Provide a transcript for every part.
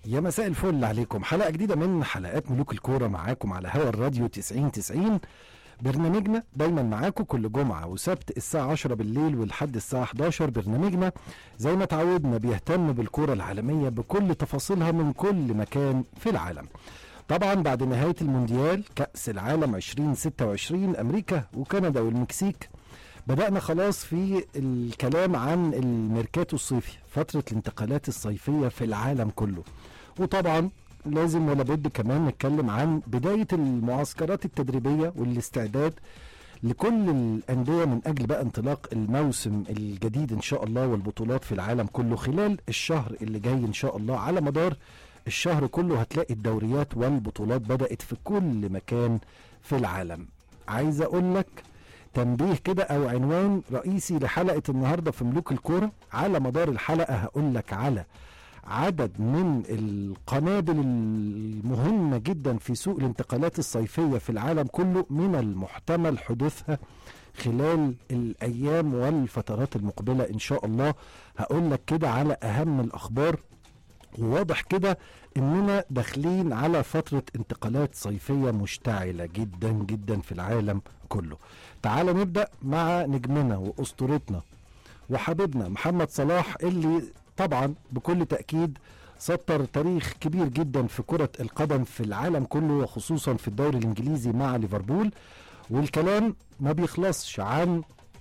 يا مساء الفل عليكم حلقة جديدة من حلقات ملوك الكورة معاكم على هوا الراديو 90 90 برنامجنا دايما معاكم كل جمعة وسبت الساعة 10 بالليل ولحد الساعة 11 برنامجنا زي ما تعودنا بيهتم بالكورة العالمية بكل تفاصيلها من كل مكان في العالم طبعا بعد نهاية المونديال كأس العالم 2026 أمريكا وكندا والمكسيك بدأنا خلاص في الكلام عن الميركاتو الصيفي فترة الانتقالات الصيفية في العالم كله وطبعا لازم ولا بد كمان نتكلم عن بداية المعسكرات التدريبية والاستعداد لكل الأندية من أجل بقى انطلاق الموسم الجديد إن شاء الله والبطولات في العالم كله خلال الشهر اللي جاي إن شاء الله على مدار الشهر كله هتلاقي الدوريات والبطولات بدأت في كل مكان في العالم عايز أقول لك تنبيه كده او عنوان رئيسي لحلقه النهارده في ملوك الكوره على مدار الحلقه هقول لك على عدد من القنابل المهمه جدا في سوق الانتقالات الصيفيه في العالم كله من المحتمل حدوثها خلال الايام والفترات المقبله ان شاء الله هقول لك كده على اهم الاخبار وواضح كده اننا داخلين على فتره انتقالات صيفيه مشتعله جدا جدا في العالم كله تعال نبدا مع نجمنا واسطورتنا وحبيبنا محمد صلاح اللي طبعا بكل تاكيد سطر تاريخ كبير جدا في كره القدم في العالم كله وخصوصا في الدوري الانجليزي مع ليفربول والكلام ما بيخلصش عن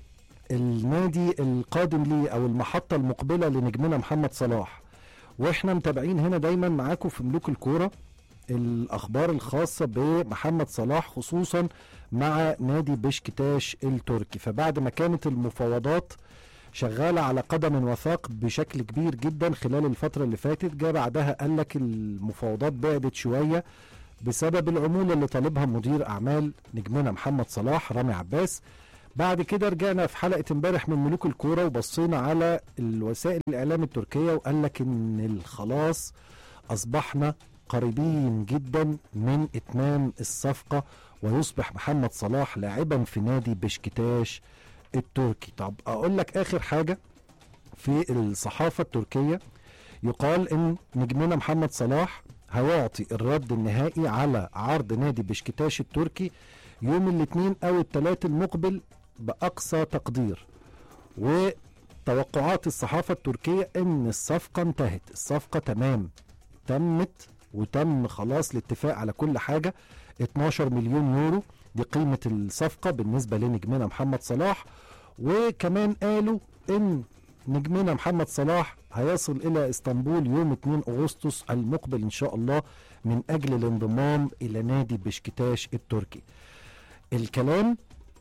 النادي القادم ليه او المحطه المقبله لنجمنا محمد صلاح واحنا متابعين هنا دايما معاكم في ملوك الكوره الاخبار الخاصه بمحمد صلاح خصوصا مع نادي بشكتاش التركي فبعد ما كانت المفاوضات شغاله على قدم وثاق بشكل كبير جدا خلال الفتره اللي فاتت جاء بعدها قال لك المفاوضات بعدت شويه بسبب العموله اللي طالبها مدير اعمال نجمنا محمد صلاح رامي عباس بعد كده رجعنا في حلقه امبارح من ملوك الكوره وبصينا على الوسائل الاعلام التركيه وقال لك ان خلاص اصبحنا قريبين جدا من اتمام الصفقه ويصبح محمد صلاح لاعبا في نادي بشكتاش التركي طب اقول لك اخر حاجه في الصحافه التركيه يقال ان نجمنا محمد صلاح هيعطي الرد النهائي على عرض نادي بشكتاش التركي يوم الاثنين او الثلاث المقبل باقصى تقدير وتوقعات الصحافه التركيه ان الصفقه انتهت الصفقه تمام تمت وتم خلاص الاتفاق على كل حاجه 12 مليون يورو دي قيمه الصفقه بالنسبه لنجمنا محمد صلاح وكمان قالوا ان نجمنا محمد صلاح هيصل الى اسطنبول يوم 2 اغسطس المقبل ان شاء الله من اجل الانضمام الى نادي بشكتاش التركي الكلام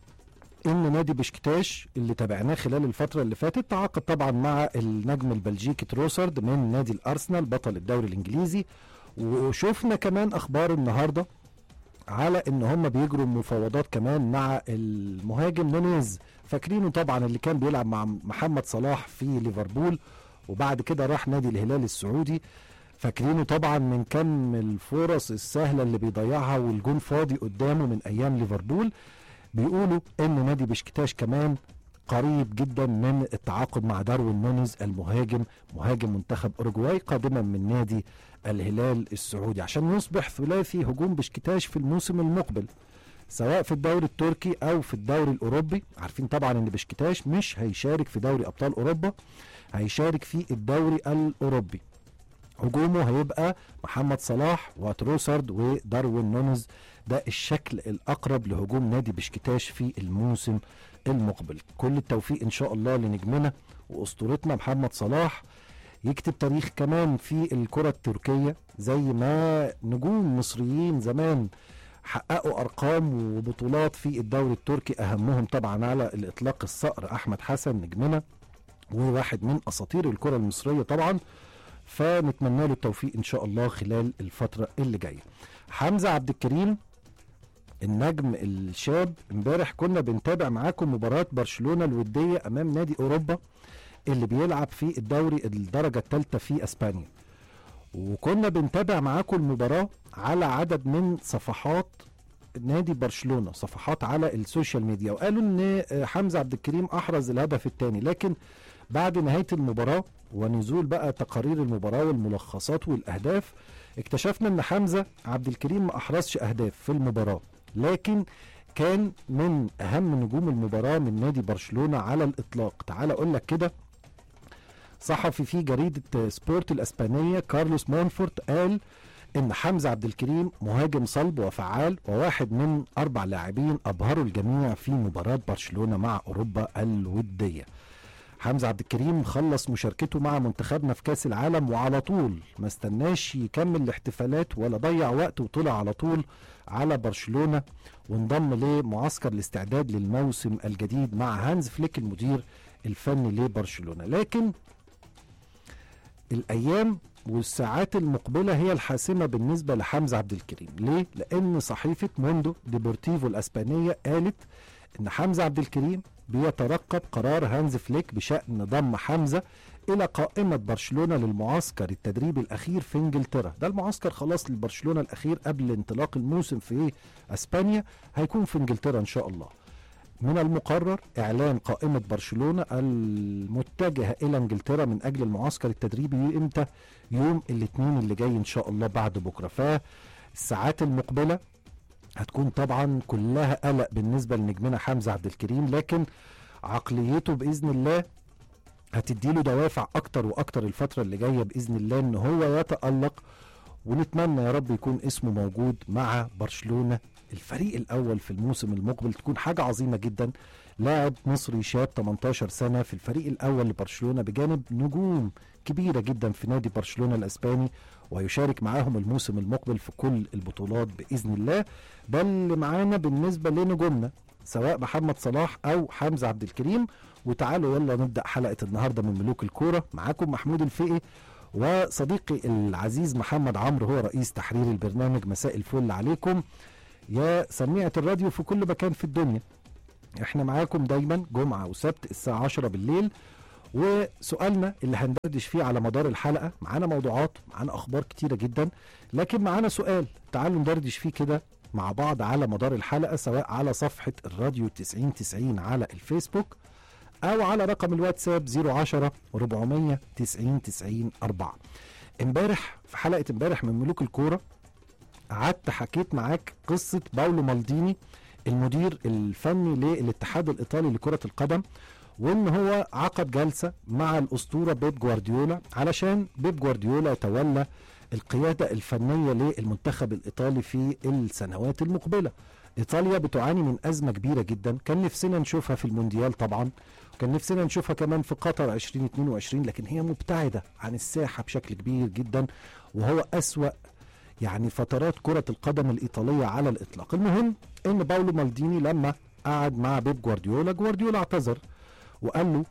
ان نادي بشكتاش اللي تابعناه خلال الفتره اللي فاتت تعاقد طبعا مع النجم البلجيكي تروسرد من نادي الارسنال بطل الدوري الانجليزي وشفنا كمان اخبار النهارده على ان هم بيجروا مفاوضات كمان مع المهاجم نونيز فاكرينه طبعا اللي كان بيلعب مع محمد صلاح في ليفربول وبعد كده راح نادي الهلال السعودي فاكرينه طبعا من كم الفرص السهله اللي بيضيعها والجون فاضي قدامه من ايام ليفربول بيقولوا ان نادي بشكتاش كمان قريب جدا من التعاقد مع داروين نونيز المهاجم مهاجم منتخب اوروجواي قادما من نادي الهلال السعودي عشان يصبح ثلاثي هجوم بشكتاش في الموسم المقبل سواء في الدوري التركي او في الدوري الاوروبي عارفين طبعا ان بشكتاش مش هيشارك في دوري ابطال اوروبا هيشارك في الدوري الاوروبي هجومه هيبقى محمد صلاح وتروسارد وداروين نونز ده الشكل الاقرب لهجوم نادي بشكتاش في الموسم المقبل كل التوفيق ان شاء الله لنجمنا واسطورتنا محمد صلاح يكتب تاريخ كمان في الكرة التركية زي ما نجوم مصريين زمان حققوا ارقام وبطولات في الدوري التركي اهمهم طبعا على الاطلاق الصقر احمد حسن نجمنا وواحد من اساطير الكرة المصرية طبعا فنتمنى له التوفيق ان شاء الله خلال الفترة اللي جاية حمزة عبد الكريم النجم الشاب امبارح كنا بنتابع معاكم مباراة برشلونة الودية امام نادي اوروبا اللي بيلعب في الدوري الدرجة الثالثة في اسبانيا وكنا بنتابع معاكم المباراة على عدد من صفحات نادي برشلونة صفحات على السوشيال ميديا وقالوا ان حمزة عبد الكريم احرز الهدف الثاني لكن بعد نهاية المباراة ونزول بقى تقارير المباراه والملخصات والاهداف اكتشفنا ان حمزه عبد الكريم ما احرزش اهداف في المباراه لكن كان من اهم نجوم المباراه من نادي برشلونه على الاطلاق تعال اقول لك كده صحفي في جريده سبورت الاسبانيه كارلوس مونفورت قال ان حمزه عبد الكريم مهاجم صلب وفعال وواحد من اربع لاعبين ابهروا الجميع في مباراه برشلونه مع اوروبا الوديه حمزه عبد الكريم خلص مشاركته مع منتخبنا في كاس العالم وعلى طول ما استناش يكمل الاحتفالات ولا ضيع وقت وطلع على طول على برشلونه وانضم لمعسكر الاستعداد للموسم الجديد مع هانز فليك المدير الفني لبرشلونه لكن الايام والساعات المقبله هي الحاسمه بالنسبه لحمزه عبد الكريم ليه لان صحيفه موندو ديبورتيفو الاسبانيه قالت ان حمزه عبد الكريم بيترقب قرار هانز فليك بشان ضم حمزه الى قائمه برشلونه للمعسكر التدريبي الاخير في انجلترا ده المعسكر خلاص لبرشلونه الاخير قبل انطلاق الموسم في اسبانيا هيكون في انجلترا ان شاء الله من المقرر اعلان قائمه برشلونه المتجهه الى انجلترا من اجل المعسكر التدريبي امتى يوم الاثنين اللي جاي ان شاء الله بعد بكره فالساعات المقبله هتكون طبعا كلها قلق بالنسبه لنجمنا حمزه عبد الكريم لكن عقليته باذن الله هتديله دوافع اكتر واكتر الفتره اللي جايه باذن الله ان هو يتالق ونتمنى يا رب يكون اسمه موجود مع برشلونه الفريق الاول في الموسم المقبل تكون حاجه عظيمه جدا لاعب مصري شاب 18 سنه في الفريق الاول لبرشلونه بجانب نجوم كبيره جدا في نادي برشلونه الاسباني ويشارك معاهم الموسم المقبل في كل البطولات باذن الله ده اللي معانا بالنسبه لنجومنا سواء محمد صلاح او حمزه عبد الكريم وتعالوا يلا نبدا حلقه النهارده من ملوك الكوره معاكم محمود الفقي وصديقي العزيز محمد عمرو هو رئيس تحرير البرنامج مساء الفل عليكم يا سميعة الراديو في كل مكان في الدنيا احنا معاكم دايما جمعة وسبت الساعة 10 بالليل وسؤالنا اللي هندردش فيه على مدار الحلقة معانا موضوعات معانا أخبار كتيرة جدا لكن معانا سؤال تعالوا ندردش فيه كده مع بعض على مدار الحلقة سواء على صفحة الراديو 9090 على الفيسبوك أو على رقم الواتساب 010 400 90 90 4 امبارح في حلقة امبارح من ملوك الكورة قعدت حكيت معاك قصة باولو مالديني المدير الفني للاتحاد الإيطالي لكرة القدم وان هو عقد جلسة مع الأسطورة بيب جوارديولا علشان بيب جوارديولا تولى القيادة الفنية للمنتخب الإيطالي في السنوات المقبلة إيطاليا بتعاني من أزمة كبيرة جدا كان نفسنا نشوفها في المونديال طبعا كان نفسنا نشوفها كمان في قطر 2022 لكن هي مبتعدة عن الساحة بشكل كبير جدا وهو أسوأ يعني فترات كرة القدم الإيطالية على الإطلاق المهم إن باولو مالديني لما قعد مع بيب جوارديولا جوارديولا اعتذر وقال له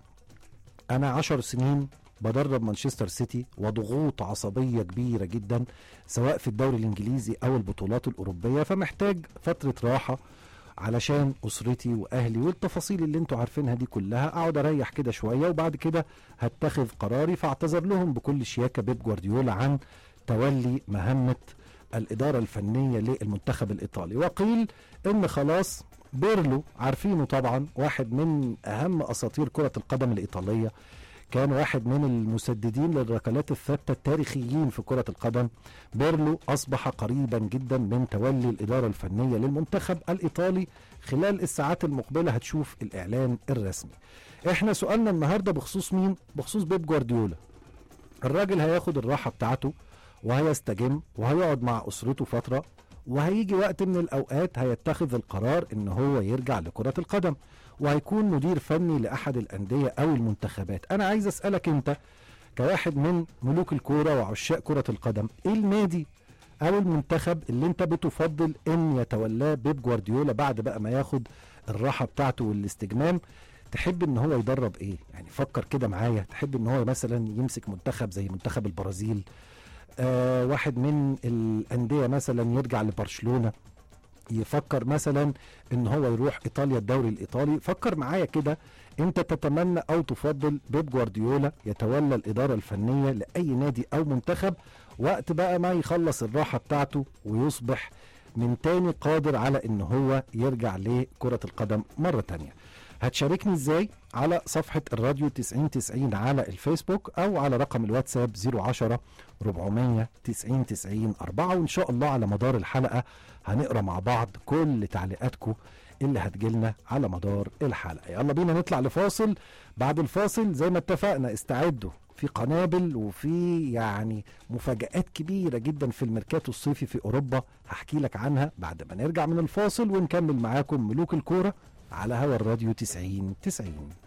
أنا عشر سنين بدرب مانشستر سيتي وضغوط عصبية كبيرة جدا سواء في الدوري الإنجليزي أو البطولات الأوروبية فمحتاج فترة راحة علشان أسرتي وأهلي والتفاصيل اللي انتوا عارفينها دي كلها أقعد أريح كده شوية وبعد كده هتخذ قراري فاعتذر لهم بكل شياكة بيب جوارديولا عن تولي مهمة الإدارة الفنية للمنتخب الإيطالي وقيل إن خلاص بيرلو عارفينه طبعا واحد من أهم أساطير كرة القدم الإيطالية كان واحد من المسددين للركلات الثابتة التاريخيين في كرة القدم بيرلو أصبح قريبا جدا من تولي الإدارة الفنية للمنتخب الإيطالي خلال الساعات المقبلة هتشوف الإعلان الرسمي احنا سؤالنا النهاردة بخصوص مين؟ بخصوص بيب جوارديولا الراجل هياخد الراحة بتاعته وهيستجم وهيقعد مع اسرته فتره وهيجي وقت من الاوقات هيتخذ القرار ان هو يرجع لكره القدم وهيكون مدير فني لاحد الانديه او المنتخبات انا عايز اسالك انت كواحد من ملوك الكوره وعشاق كره القدم ايه النادي او المنتخب اللي انت بتفضل ان يتولاه بيب جوارديولا بعد بقى ما ياخد الراحه بتاعته والاستجمام تحب ان هو يدرب ايه يعني فكر كده معايا تحب ان هو مثلا يمسك منتخب زي منتخب البرازيل آه واحد من الانديه مثلا يرجع لبرشلونه يفكر مثلا ان هو يروح ايطاليا الدوري الايطالي فكر معايا كده انت تتمنى او تفضل بيب جوارديولا يتولى الاداره الفنيه لاي نادي او منتخب وقت بقى ما يخلص الراحه بتاعته ويصبح من تاني قادر على ان هو يرجع لكره القدم مره تانيه هتشاركني ازاي على صفحة الراديو 9090 على الفيسبوك او على رقم الواتساب 010 400 90 90 4 وان شاء الله على مدار الحلقة هنقرا مع بعض كل تعليقاتكم اللي هتجيلنا على مدار الحلقة يلا بينا نطلع لفاصل بعد الفاصل زي ما اتفقنا استعدوا في قنابل وفي يعني مفاجآت كبيرة جدا في الميركاتو الصيفي في أوروبا هحكي لك عنها بعد ما نرجع من الفاصل ونكمل معاكم ملوك الكورة على هوا الراديو 90 90